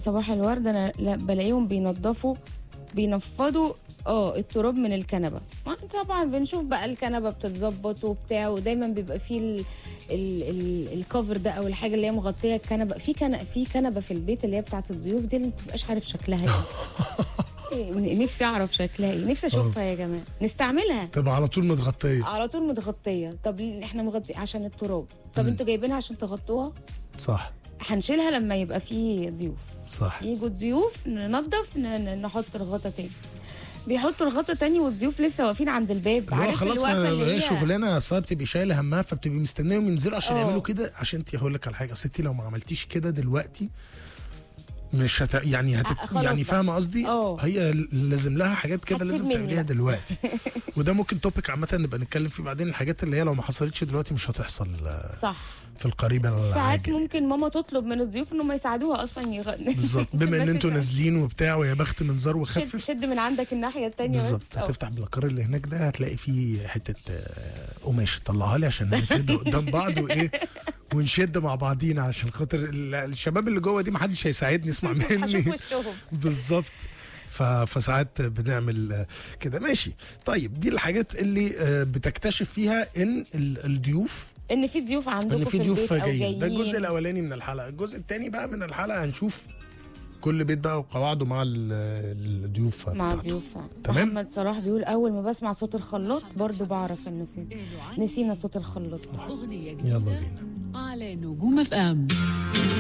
صباح الورد انا لا بلاقيهم بينظفوا بينفضوا اه التراب من الكنبه ما طبعا بنشوف بقى الكنبه بتتظبط وبتاع ودايما بيبقى فيه ال ال ال الكفر ده او الحاجه اللي هي مغطيه الكنبه في كن في كنبه في البيت اللي هي بتاعت الضيوف دي اللي انت متبقاش عارف شكلها ايه إيه، نفسي اعرف شكلها ايه نفسي اشوفها يا جماعه نستعملها تبقى على طول متغطيه على طول متغطيه طب ليه احنا مغطي عشان التراب طب انتوا جايبينها عشان تغطوها صح هنشيلها لما يبقى في ضيوف صح يجوا الضيوف ننضف ن- ن- نحط الغطا تاني بيحطوا الغطا تاني والضيوف لسه واقفين عند الباب اللي هو عارف خلاص الوقفه ما اللي هي هي شغلانه اصلا بتبقي شايله همها فبتبقي مستنيهم ينزلوا عشان اه. يعملوا كده عشان انت هقول لك على حاجه اصل انت لو ما عملتيش كده دلوقتي مش هت... يعني هت... اه، خلاص يعني بقى. فاهمه قصدي اه. هي لازم لها حاجات كده هتسيب لازم مني تعمليها بقى. دلوقتي وده ممكن توبيك عامه نبقى نتكلم فيه بعدين الحاجات اللي هي لو ما حصلتش دلوقتي مش هتحصل آه، صح في القريب ساعات العاجل ممكن ماما تطلب من الضيوف انهم يساعدوها اصلا يغ... بالظبط بما ان انتوا نازلين وبتاع ويا بخت منظار شد, وخفف شد من عندك الناحيه التانيه بس بالظبط اه. هتفتح بالقار اللي هناك ده هتلاقي فيه حته آه، قماش طلعها لي عشان نفرد قدام بعض وايه ونشد مع بعضينا عشان خاطر ال- الشباب اللي جوه دي محدش هيساعدني اسمع مش هشوف مني وشهم بالظبط ف- فساعات بنعمل آه، كده ماشي طيب دي الحاجات اللي آه، بتكتشف فيها ان ال- الضيوف ان في ضيوف عندكم ان في البيت ضيوف أو جايين ده الجزء جايين. الاولاني من الحلقه الجزء الثاني بقى من الحلقه هنشوف كل بيت بقى وقواعده مع ال- الضيوف مع بتاعته. الضيوف تمام. محمد صلاح بيقول اول ما بسمع صوت الخلاط برضو بعرف انه في نسينا صوت الخلاط أغنية يلا جديدة بينا على نجوم اف ام